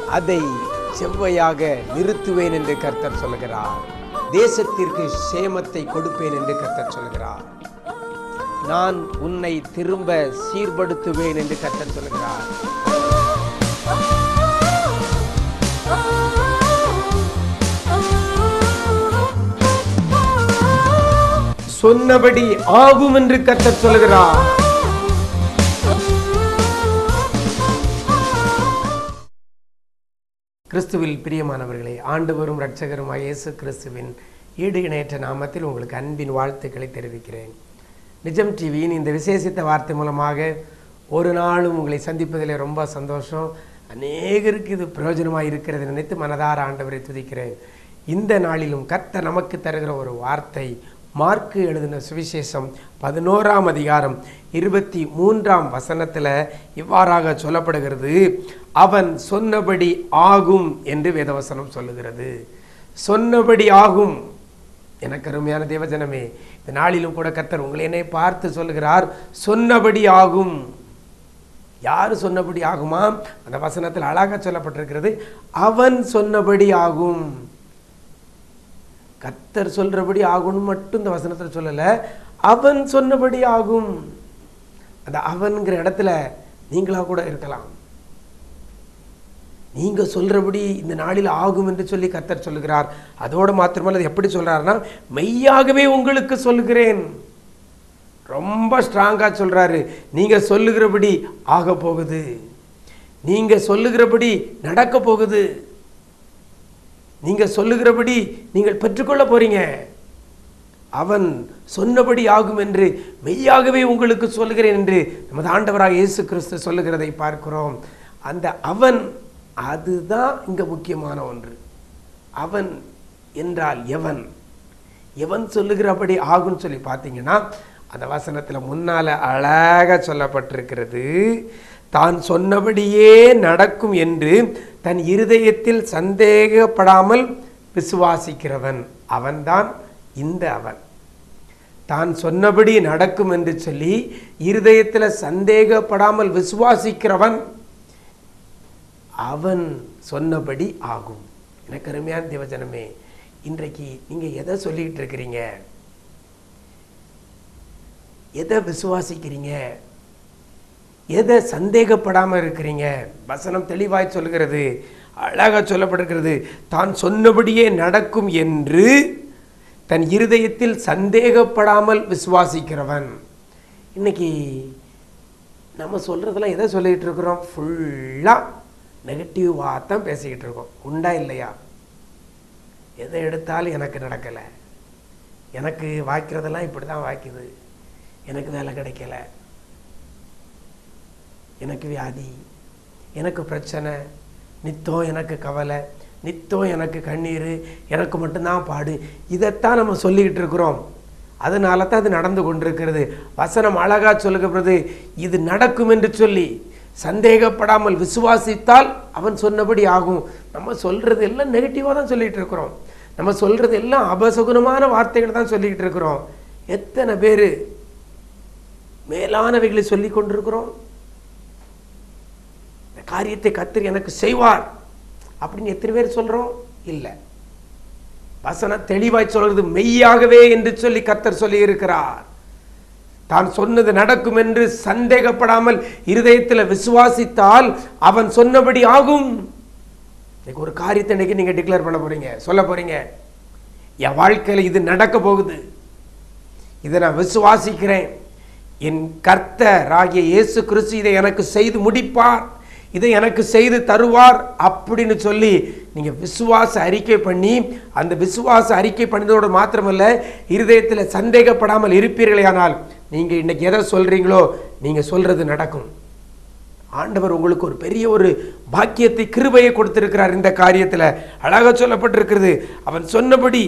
அதை செவ்வையாக நிறுத்துவேன் என்று கர்த்தர் சொல்கிறார் தேசத்திற்கு சேமத்தை கொடுப்பேன் என்று கர்த்தர் சொல்கிறார் நான் உன்னை திரும்ப சீர்படுத்துவேன் என்று கர்த்தர் சொல்கிறார் சொன்னபடி ஆகும் என்று கர்த்தர் சொல்கிறார் கிறிஸ்துவில் பிரியமானவர்களே ஆண்டவரும் இரட்சகருமாய் இயேசு கிறிஸ்துவின் ஈடு இணையற்ற நாமத்தில் உங்களுக்கு அன்பின் வாழ்த்துக்களை தெரிவிக்கிறேன் நிஜம் டிவியின் இந்த விசேஷித்த வார்த்தை மூலமாக ஒரு நாளும் உங்களை சந்திப்பதிலே ரொம்ப சந்தோஷம் அநேகருக்கு இது பிரயோஜனமாக இருக்கிறது நினைத்து மனதார ஆண்டவரை துதிக்கிறேன் இந்த நாளிலும் கர்த்தர் நமக்கு தருகிற ஒரு வார்த்தை மார்க்கு எழுதின சுவிசேஷம் பதினோராம் அதிகாரம் இருபத்தி மூன்றாம் வசனத்தில் இவ்வாறாக சொல்லப்படுகிறது அவன் சொன்னபடி ஆகும் என்று வேதவசனம் சொல்லுகிறது சொன்னபடி ஆகும் எனக்கு அருமையான தேவஜனமே இந்த நாளிலும் கூட கர்த்தர் உங்களை என்னை பார்த்து சொல்லுகிறார் சொன்னபடி ஆகும் யார் சொன்னபடி ஆகுமா அந்த வசனத்தில் அழகாக சொல்லப்பட்டிருக்கிறது அவன் சொன்னபடி ஆகும் கர்த்தர் சொல்றபடி ஆகும்னு மட்டும் இந்த வசனத்தில் சொல்லலை அவன் சொன்னபடி ஆகும் அந்த அவன்கிற இடத்துல நீங்களா கூட இருக்கலாம் நீங்க சொல்றபடி இந்த நாளில் ஆகும் என்று சொல்லி கர்த்தர் சொல்லுகிறார் அதோடு மாத்திரமல்ல அது எப்படி சொல்றாருன்னா மெய்யாகவே உங்களுக்கு சொல்லுகிறேன் ரொம்ப ஸ்ட்ராங்கா சொல்றாரு நீங்க சொல்லுகிறபடி ஆக போகுது நீங்க சொல்லுகிறபடி நடக்க போகுது நீங்க சொல்லுகிறபடி நீங்கள் பெற்றுக்கொள்ள போறீங்க அவன் சொன்னபடி ஆகும் என்று மெய்யாகவே உங்களுக்கு சொல்லுகிறேன் என்று நமது ஆண்டவராக இயேசு கிறிஸ்து சொல்லுகிறதை பார்க்கிறோம் அந்த அவன் அதுதான் இங்க முக்கியமான ஒன்று அவன் என்றால் எவன் எவன் சொல்லுகிறபடி ஆகும்னு சொல்லி பார்த்தீங்கன்னா அந்த வசனத்தில் முன்னால அழகாக சொல்லப்பட்டிருக்கிறது தான் சொன்னபடியே நடக்கும் என்று தன் இருதயத்தில் சந்தேகப்படாமல் விசுவாசிக்கிறவன் அவன்தான் இந்த அவன் தான் சொன்னபடி நடக்கும் என்று சொல்லி இருதயத்தில் சந்தேகப்படாமல் விசுவாசிக்கிறவன் அவன் சொன்னபடி ஆகும் எனக்கு அருமையான தேவஜனமே இன்றைக்கு நீங்க எதை சொல்லிக்கிட்டு இருக்கிறீங்க எதை விசுவாசிக்கிறீங்க எதை சந்தேகப்படாமல் இருக்கிறீங்க வசனம் தெளிவாய் சொல்கிறது அழகாக சொல்லப்பட்டிருக்கிறது தான் சொன்னபடியே நடக்கும் என்று தன் இருதயத்தில் சந்தேகப்படாமல் விசுவாசிக்கிறவன் இன்னைக்கு நம்ம சொல்கிறதெல்லாம் எதை சொல்லிகிட்டு இருக்கிறோம் ஃபுல்லாக நெகட்டிவாக தான் பேசிக்கிட்டு இருக்கோம் உண்டா இல்லையா எதை எடுத்தாலும் எனக்கு நடக்கலை எனக்கு வாய்க்கிறதெல்லாம் இப்படி தான் வாய்க்குது எனக்கு வேலை கிடைக்கல எனக்கு வியாதி எனக்கு பிரச்சனை நித்தம் எனக்கு கவலை நித்தம் எனக்கு கண்ணீர் எனக்கு மட்டும்தான் பாடு இதைத்தான் நம்ம சொல்லிக்கிட்டு இருக்கிறோம் அதனால தான் அது நடந்து கொண்டிருக்கிறது வசனம் அழகா சொல்லுகிறது இது நடக்கும் என்று சொல்லி சந்தேகப்படாமல் விசுவாசித்தால் அவன் சொன்னபடி ஆகும் நம்ம சொல்றது எல்லாம் நெகட்டிவாக தான் சொல்லிட்டு இருக்கிறோம் நம்ம சொல்றது எல்லாம் அபசகுனமான வார்த்தைகள் தான் சொல்லிக்கிட்டு இருக்கிறோம் எத்தனை பேர் மேலானவைகளை சொல்லி கொண்டிருக்கிறோம் இந்த காரியத்தை கத்தர் எனக்கு செய்வார் அப்படின்னு எத்தனை பேர் சொல்றோம் இல்லை வசனம் தெளிவாய் சொல்றது மெய்யாகவே என்று சொல்லி கத்தர் சொல்லி இருக்கிறார் தான் சொன்னது நடக்கும் என்று சந்தேகப்படாமல் இருதயத்தில் விசுவாசித்தால் அவன் சொன்னபடி ஆகும் இன்னைக்கு ஒரு காரியத்தை இன்னைக்கு நீங்க டிக்ளேர் பண்ண போறீங்க சொல்ல போறீங்க என் வாழ்க்கையில் இது நடக்க போகுது இதை நான் விசுவாசிக்கிறேன் என் கர்த்தராகிய இயேசு கிறிஸ்து இதை எனக்கு செய்து முடிப்பார் இதை எனக்கு செய்து தருவார் அப்படின்னு சொல்லி நீங்கள் விசுவாச அறிக்கை பண்ணி அந்த விசுவாச அறிக்கை பண்ணதோடு மாத்திரமல்ல இருதயத்தில் சந்தேகப்படாமல் இருப்பீர்களேயானால் நீங்கள் இன்னைக்கு எதை சொல்கிறீங்களோ நீங்கள் சொல்கிறது நடக்கும் ஆண்டவர் உங்களுக்கு ஒரு பெரிய ஒரு பாக்கியத்தை கிருபையை கொடுத்திருக்கிறார் இந்த காரியத்தில் அழகாக சொல்லப்பட்டிருக்கிறது அவன் சொன்னபடி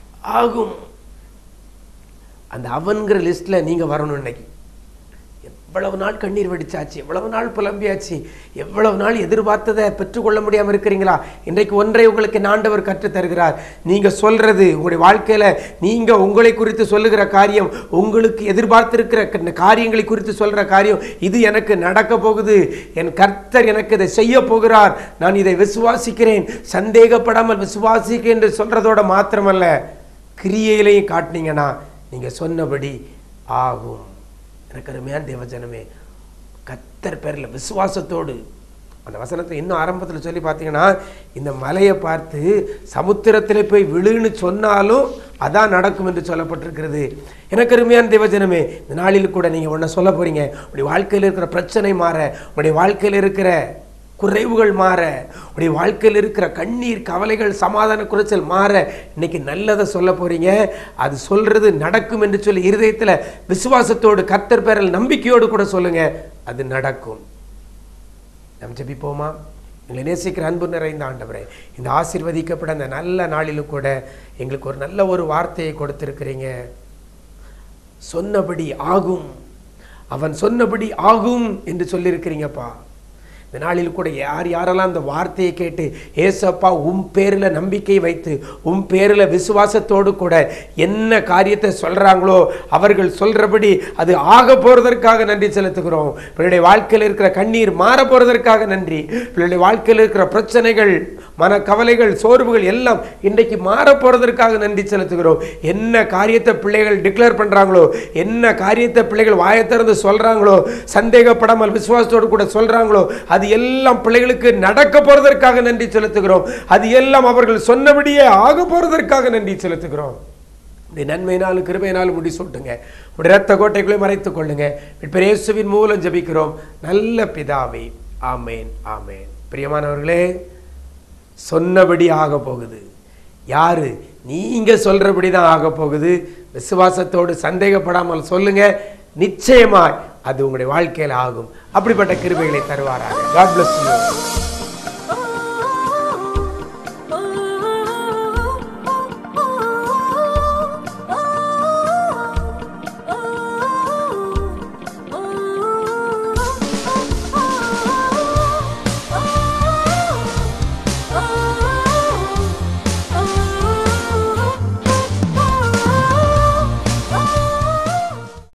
ஆகும் அந்த அவன்கிற லிஸ்ட்டில் நீங்கள் வரணும் இன்னைக்கு இவ்வளவு நாள் கண்ணீர் வெடிச்சாச்சு இவ்வளவு நாள் புலம்பியாச்சு எவ்வளவு நாள் எதிர்பார்த்ததை பெற்றுக்கொள்ள முடியாம இருக்கிறீங்களா இன்றைக்கு ஒன்றை உங்களுக்கு ஆண்டவர் கற்றுத் தருகிறார் நீங்க சொல்றது உங்களுடைய வாழ்க்கையில நீங்க உங்களை குறித்து சொல்லுகிற காரியம் உங்களுக்கு எதிர்பார்த்திருக்கிற க- காரியங்களை குறித்து சொல்ற காரியம் இது எனக்கு நடக்க போகுது என் கர்த்தர் எனக்கு இதை செய்ய போகிறார் நான் இதை விசுவாசிக்கிறேன் சந்தேகப்படாமல் விசுவாசிக்கிறேன் என்று சொல்றதோட மாத்திரமல்ல கிரியையிலையும் காட்டினீங்கன்னா நீங்க சொன்னபடி ஆகும் எனக்கு அருமையான தேவஜனமே கத்தர் பேரில் விசுவாசத்தோடு அந்த வசனத்தை இன்னும் ஆரம்பத்தில் சொல்லி பார்த்தீங்கன்னா இந்த மலையை பார்த்து சமுத்திரத்தில் போய் விழுன்னு சொன்னாலும் அதான் நடக்கும் என்று சொல்லப்பட்டிருக்கிறது எனக்கு அருமையான தேவஜனமே இந்த நாளில் கூட நீங்கள் ஒன்றை சொல்ல போறீங்க உங்களுடைய வாழ்க்கையில் இருக்கிற பிரச்சனை மாற உங்களுடைய வாழ்க்கையில் இருக்கிற குறைவுகள் மாற உடைய வாழ்க்கையில் இருக்கிற கண்ணீர் கவலைகள் சமாதான குறைச்சல் மாற இன்னைக்கு நல்லதை சொல்ல போறீங்க அது சொல்றது நடக்கும் என்று சொல்லி இருதயத்தில் விசுவாசத்தோடு கர்த்தர் பேரில் நம்பிக்கையோடு கூட சொல்லுங்க அது நடக்கும் நாம் ஜெபிப்போமா எங்களை நேசிக்கிற அன்பு நிறைந்த ஆண்டவரே இந்த ஆசீர்வதிக்கப்பட்ட அந்த நல்ல நாளிலும் கூட எங்களுக்கு ஒரு நல்ல ஒரு வார்த்தையை கொடுத்திருக்கிறீங்க சொன்னபடி ஆகும் அவன் சொன்னபடி ஆகும் என்று சொல்லியிருக்கிறீங்கப்பா இந்த நாளில் கூட யார் யாரெல்லாம் அந்த வார்த்தையை கேட்டு ஏசப்பா உம் பேரில் நம்பிக்கை வைத்து உம் பேரில் விசுவாசத்தோடு கூட என்ன காரியத்தை சொல்றாங்களோ அவர்கள் சொல்றபடி அது ஆக போறதற்காக நன்றி செலுத்துகிறோம் பிள்ளைடைய வாழ்க்கையில் இருக்கிற கண்ணீர் மாற போறதற்காக நன்றி பிள்ளைடைய வாழ்க்கையில் இருக்கிற பிரச்சனைகள் மன கவலைகள் சோர்வுகள் எல்லாம் இன்றைக்கு மாற போறதற்காக நன்றி செலுத்துகிறோம் என்ன காரியத்தை பிள்ளைகள் டிக்ளேர் பண்றாங்களோ என்ன காரியத்தை பிள்ளைகள் வாயை திறந்து சொல்றாங்களோ சந்தேகப்படாமல் விசுவாசத்தோடு கூட சொல்றாங்களோ அது எல்லாம் பிள்ளைகளுக்கு நடக்க போறதற்காக நன்றி செலுத்துகிறோம் அது எல்லாம் அவர்கள் சொன்னபடியே ஆக போறதற்காக நன்றி செலுத்துகிறோம் இந்த நன்மையினாலும் கிருபையினாலும் முடி சொல்லுங்க உடைய ரத்த கோட்டைக்குள்ளே மறைத்துக் கொள்ளுங்க இப்ப இயேசுவின் மூலம் ஜெபிக்கிறோம் நல்ல பிதாவே ஆமேன் ஆமேன் பிரியமானவர்களே சொன்னபடி ஆக போகுது யாரு நீங்க சொல்றபடி தான் ஆக போகுது விசுவாசத்தோடு சந்தேகப்படாமல் சொல்லுங்க நிச்சயமாய் அது உங்களுடைய வாழ்க்கையில் ஆகும் அப்படிப்பட்ட கிருபைகளை தருவாராக காட் bless you